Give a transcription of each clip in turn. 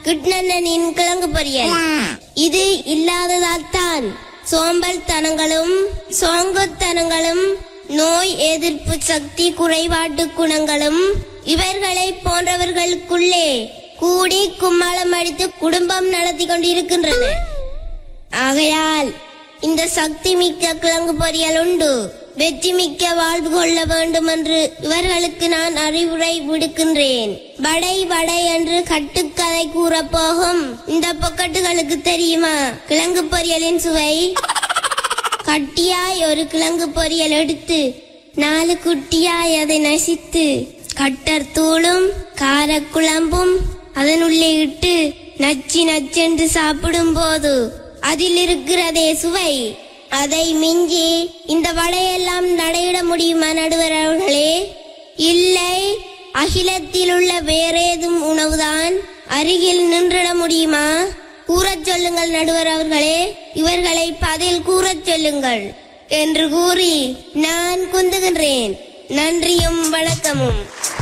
கிட்னனின் கிழங்கு பொரியல் இது இல்லாததால் தான் சோம்பல் தனங்களும் சோங்குத்தனங்களும் நோய் எதிர்ப்பு சக்தி குறைபாட்டு குணங்களும் இவர்களை போன்றவர்களுக்குள்ளே கூடி கும்மாளம் அடித்து குடும்பம் நடத்தி கொண்டிருக்கின்றன ஆகையால் இந்த சக்தி மிக்க கிழங்கு பொரியல் உண்டு வெற்றி மிக்க வாழ்வு கொள்ள வேண்டும் என்று இவர்களுக்கு நான் அறிவுரை விடுக்கின்றேன் வடை வடை என்று கட்டுக்கதை கூறப்போகும் இந்த பொக்கட்டுகளுக்கு தெரியுமா கிழங்கு பொரியலின் சுவை கட்டியாய் ஒரு கிழங்கு பொரியல் எடுத்து நாலு குட்டியாய் அதை நசித்து கட்டர் தூளும் காரக்குழம்பும் அதனுள்ளே இட்டு நச்சி நச்சென்று சாப்பிடும் போது அதில் இருக்கிறதே சுவை அதை மிஞ்சி இந்த வடையெல்லாம் நடையிட முடியுமா நடுவர் அவர்களே இல்லை அகிலத்தில் உள்ள வேறேதும் உணவுதான் அருகில் நின்றிட முடியுமா கூறச் சொல்லுங்கள் நடுவர் அவர்களே இவர்களை பதில் கூறச் சொல்லுங்கள் என்று கூறி நான் குந்துகின்றேன் நன்றியும் வணக்கமும்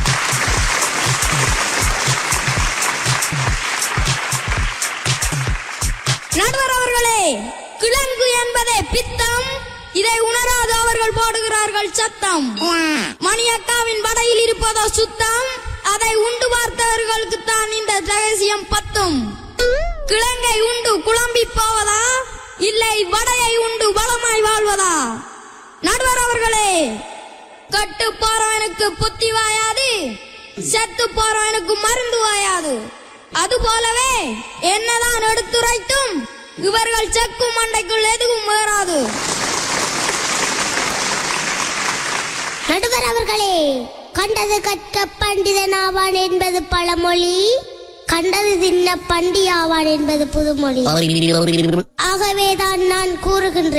நடுவர் அவர்களே கிழங்கு என்பதே பித்தம் இதை உணராது அவர்கள் போடுகிறார்கள் சத்தம் மணியக்காவின் வடையில் இருப்பதோ சுத்தம் அதை உண்டு பார்த்தவர்களுக்கு தான் இந்த ரகசியம் பத்தும் கிழங்கை உண்டு குழம்பி போவதா இல்லை வடையை உண்டு பலமாய் வாழ்வதா நடுவர் அவர்களே கட்டு போறவனுக்கு புத்தி வாயாது செத்து போறவனுக்கு மருந்து வாயாது அது போலவே என்னதான் எடுத்துரைத்தும் இவர்கள் செக்கும் மண்டைக்குள் எதுவும் ஏறாது நடுவர் அவர்களே கண்டது கற்க பண்டிதன் ஆவான் என்பது பழமொழி கண்டது தின்ன பண்டி ஆவான் என்பது புதுமொழி ஆகவேதான் நான் கூறுகின்றேன்